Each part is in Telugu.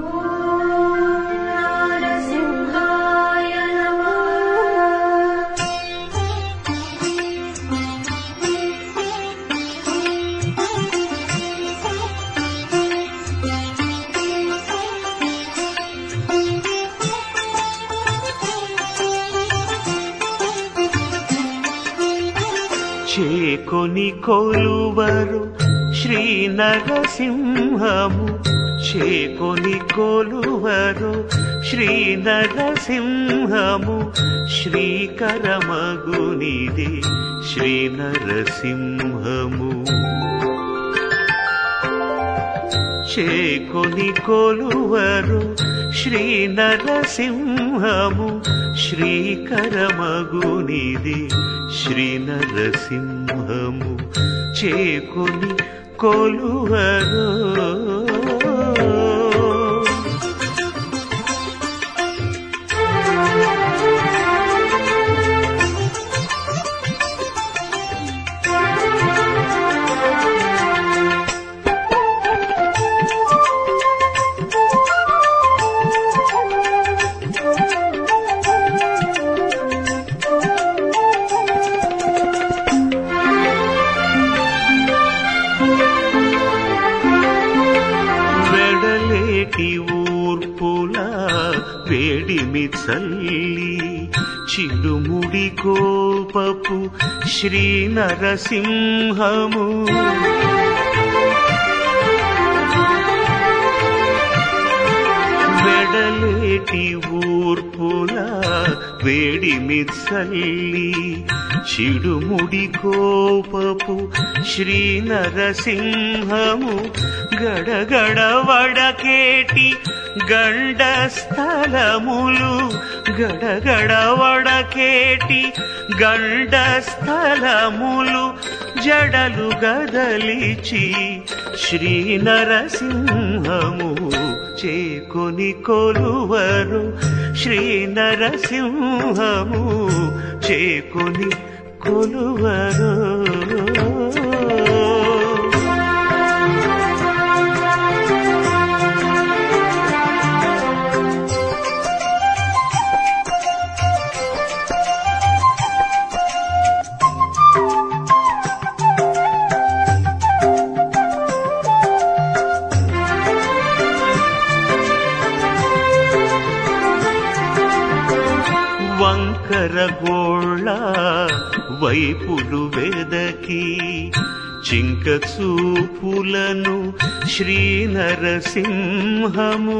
నారసింహాయ నమః చేకొని కొలువరు శ్రీ నరసింహము చేకొని కొలువరు శ్రీ నరసింహము శ్రీకరమగునిది శ్రీ నరసింహము చేకొని కొలువరు శ్రీ నరసింహము శ్రీకరమగునిది శ్రీ నరసింహము చేకొని కొలువరు వెడలేటి ఊర్పుల వేడిమి చల్లి చిలుముడి కోపపు శ్రీ నరసింహము వెడలేటి ఊర్పుల వేడిమి చల్లి చిడుముడి కోపపు శ్రీ నరసింహము గడగడ వడకేటి గండ స్థలములు గడగడ వడకేటి గండ స్థలములు జడలు గదలిచి శ్రీ నరసింహము చేకొని కొలువరు శ్రీ నరసింహము చేకొని కొలువరు వంకర గోళ్ళ వైపులు వెదకి చింక చూపులను శ్రీ నరసింహము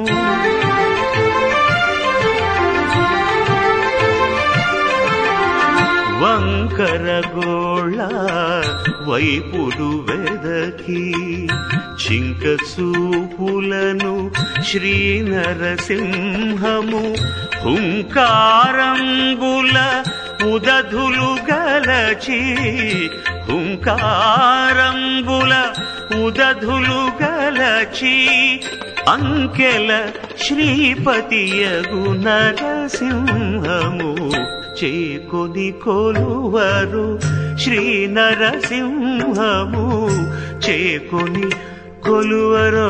వంకర గోళ్ళ వైపులు వెదకి చింక చూపులను శ్రీ నరసింహము హుంకారంబుల ఉదధులు గలచి హుంకారంబుల ఉదధులు గలచి అంకెల శ్రీపతియగు నరసింహము చేకొని కొలువరు శ్రీ నరసింహము చేకొని కొలువరో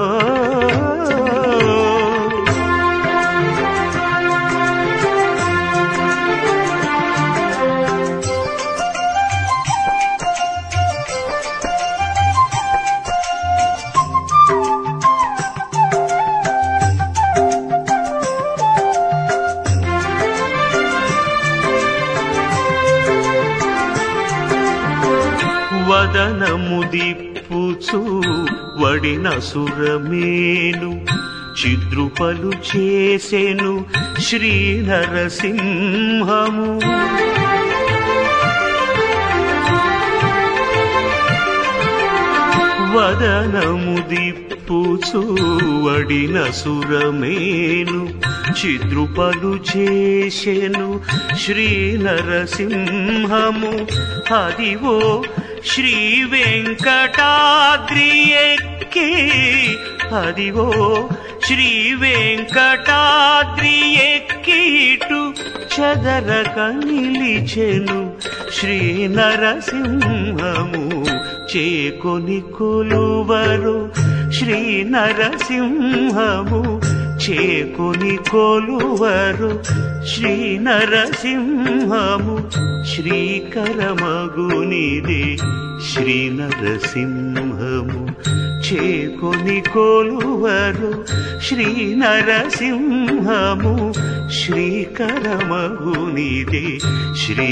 వదనము దిప్పుచు వడిన సురమేను చిద్రుపలు చేసెను శ్రీ నరసింహము వదనము దిప్పుచు వడిన సురమేను చిద్రుపలు చేసెను శ్రీ నరసింహము అదివో శ్రీ వెంకటాద్రి ఎక్కి అదివో శ్రీ వెంకటాద్రి ఎక్కిటు చదరక నిలిచెను శ్రీ నరసింహము చేకొని కొలువరు శ్రీ నరసింహము చేకొని కొలువరు శ్రీ నరసింహము శ్రీకరమగునిది శ్రీ నరసింహము చేకొని కొలువరు శ్రీ నరసింహము శ్రీకరమగునిది శ్రీ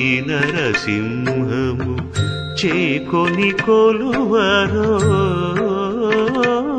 నరసింహము చేకొని కొలువరో